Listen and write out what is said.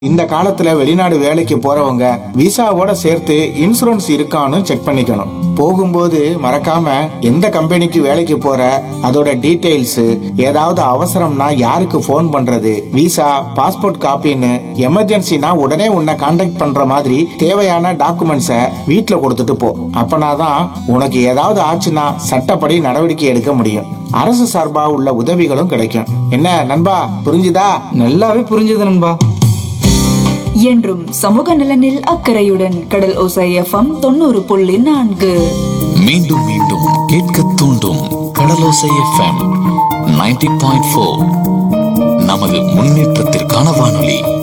இந்த காலத்துல வெளிநாடு வேலைக்கு போறவங்க விசாவோட சேர்த்து இன்சூரன்ஸ் இருக்கான்னு செக் பண்ணிக்கணும் போகும்போது மறக்காம எந்த கம்பெனிக்கு வேலைக்கு போற அதோட டீடைல்ஸ் ஏதாவது அவசரம்னா யாருக்கு ஃபோன் பண்றது விசா பாஸ்போர்ட் காப்பின்னு எமர்ஜென்சினா உடனே உன்னை காண்டாக்ட் பண்ற மாதிரி தேவையான டாக்குமெண்ட்ஸை வீட்ல கொடுத்துட்டு போ அப்பனாதான் உனக்கு ஏதாவது ஆச்சுன்னா சட்டப்படி நடவடிக்கை எடுக்க முடியும் அரசு சார்பா உள்ள உதவிகளும் கிடைக்கும் என்ன நண்பா புரிஞ்சுதா நல்லாவே புரிஞ்சது நண்பா என்றும் சமூக நலனில் அக்கறையுடன் கடல் ஓசை எஃப்எம் தொண்ணூறு புள்ளி நான்கு மீண்டும் மீண்டும் கேட்க தூண்டும் Kadalosai FM ninety point four நமது முன்னேற்றத்திற்கான வானொலி